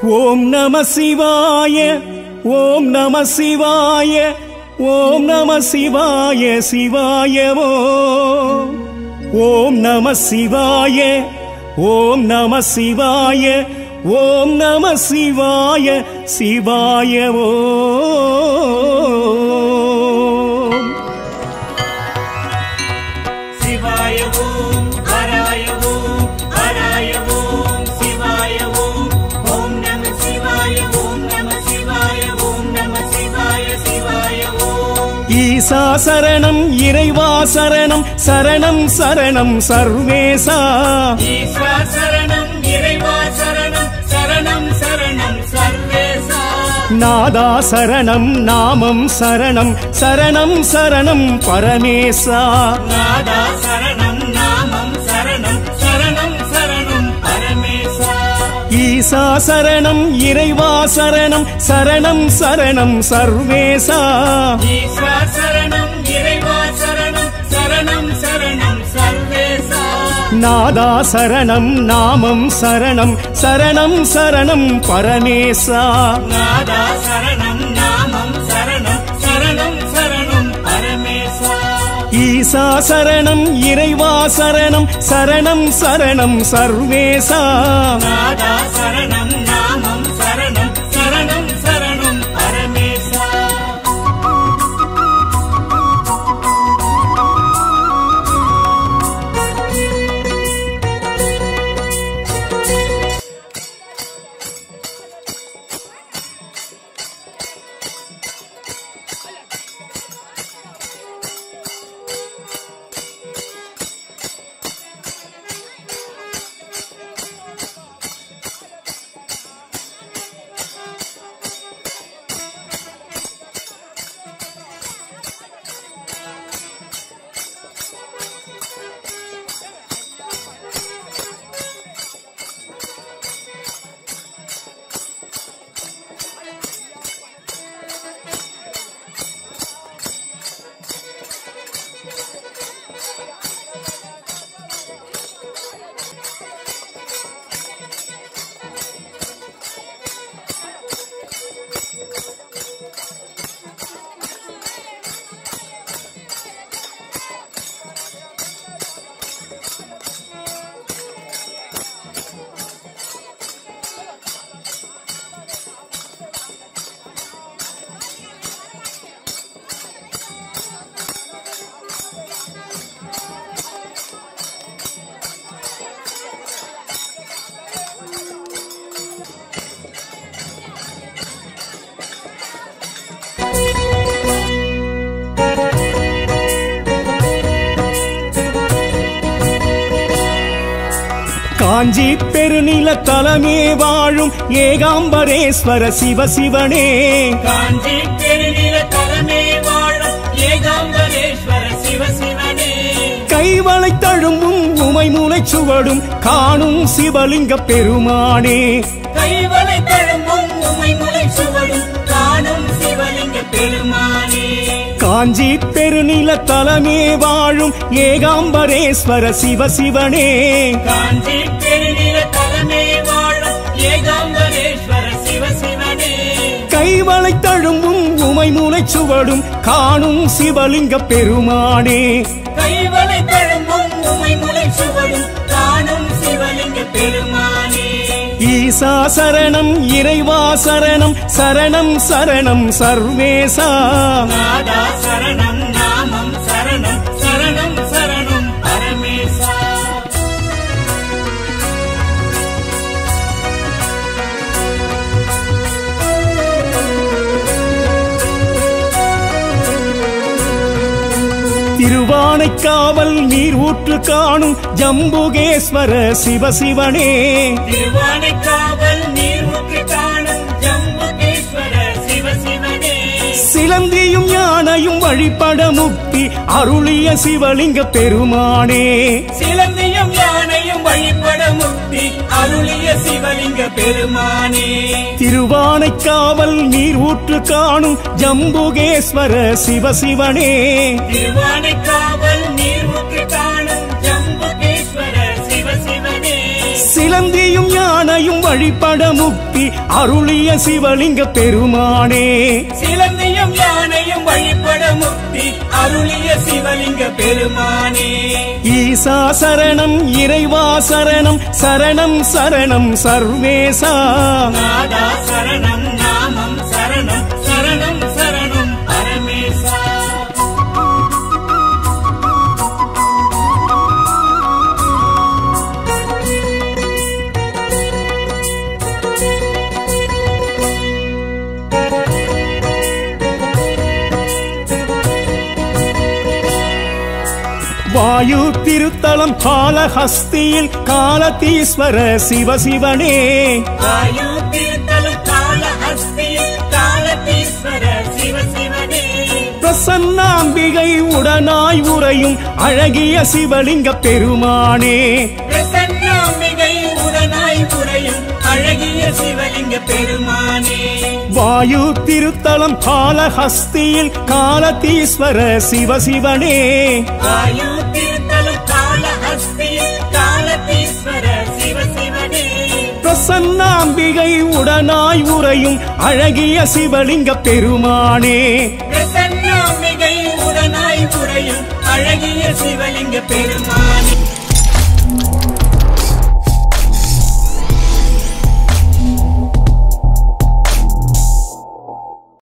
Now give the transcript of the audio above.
ஓம் நம சிவாய ஓம் நம சிவாய ஓம் நம சிவாய சிவாயவோ ஓம் நம சிவாய ஓம் நம சிவாய ஓம் நம சிவாய சிவாயவோ சிவாய ஓம் ஹராய ஓம் ஹராய ஓம் சிவாய ஓம் ஓம் நம சிவாய ஓம் நம சிவாய ஓம் நம சிவாய சிவாய ஓம் ஈசா சரணம் இறைவா சரணம் சரணம் சரணம் சர்வேசா ஈஸ்வர சரணம் இறைவா சரணம் சரணம் சரணம் சர்வேசா நாதா சரணம் நாமம் சரணம் சரணம் சரணம் பரமேசா நாதா சரணம் நாமம் சரணம் சரணம் சரணம் பரமேசா ஈசா சரணம் இறைவா சரணம் சரணம் சரணம் சர்வேசா ஈஸ்வர சரணம் இறைவா சரணம் சரணம் சரணம் சர்வேசா நாதா சரணம் நாமம் சரணம் சரணம் சரணம் பரமேசா நாதா சரணம் நாமம் சரணம் சரணம் சரணம் பரமேசா ஈசா சரணம் இறைவா சரணம் சரணம் சரணம் சர்வேசா நாதா சரணம் நாமம் சரணம் சரணம் சரணம் பரமேசா காஞ்சி பெருநில தலமே வாழும் ஏகாம்பரேஸ்வர சிவ சிவனே காஞ்சி பெருநில தலைமே வாழும் ஏகாம்பரேஸ்வர சிவ சிவனே கைவளை தழும்பும் உமை மூளை சுவடும் காணும் சிவலிங்க பெருமானே கைவளை தழும்பும் உமை முளை சுவடும் காணும் சிவலிங்க பெருமானே காஞ்சி பெருநில தலமே வாழும் ஏகாம்பரேஸ்வர சிவ சிவனே காஞ்சி பெருநில தலைமே வாழும் ஏகாம்பரேஸ்வர சிவ சிவனே கைவளை தழும்பும் உமை மூளை சுவடும் காணும் சிவலிங்க பெருமானே கைவளை தழும்பும் உமை முளை சுவடும் காணும் சிவலிங்க பெருமானே ஈசா சரணம் இறைவா சரணம் சரணம் சரணம் சர்வேசா நாதா சரணம் நாமம் சரணம் சரணம் சரணம் பரமேசா திருவானைக்காவல் நீர் ஊற்று காணும் ஜம்புகேஸ்வர சிவசிவனே திருவானைக்காவல் நீர்முக்கு காணும் ஜம்புகேஸ்வர சிவ சிவனே சிலந்தியும் யானையும் வழிபட முக்தி அருளிய சிவலிங்க பெருமானே சிலந்தியும் யானையும் வழிபட முக்தி அருளிய சிவலிங்க பெருமானே திருவானைக்காவல் நீர் ஊற்று காணும் ஜம்புகேஸ்வர சிவசிவனே திருவானைக்காவல் நீர்முக்கு காணும் ஜம்புகேஸ்வர சிவ சிவனே சிலந்தியும் யானையும் வழிபட முக்தி அருளிய சிவலிங்க பெருமானே சிலந்தியும் யானையும் வழிபட முக்தி அருளிய சிவலிங்க பெருமானே ஈசா சரணம் இறைவா சரணம் சரணம் சரணம் சர்வேசா நாதா சரணம் நாமம் சரணம் சரணம் சரணம் பரமேசா வாயு திருத்தலம் காலஹஸ்தியில் காலதீஸ்வர சிவசிவனே வாயு திருத்தலம் காலஹஸ்தி காலதீஸ்வர சிவ சிவனே பிரசன்னாம்பிகை உடனாய் உறையும் அழகிய சிவலிங்க பெருமானே பிரசன்னாம்பிகை உடனாய் புரையும் அழகிய சிவலிங்க பெருமானே வாயு திருத்தலம் காலஹஸ்தியில் காலதீஸ்வர சிவசிவனே வாயு திருத்தலம் காலஹஸ்தி காலதீஸ்வர சிவ சிவனே பிரசன்னாம்பிகை உடனாய் உறையும் அழகிய சிவலிங்க பெருமானே பிரசன்னாம்பிகை உடனாய் புரையும் அழகிய சிவலிங்க பெருமானே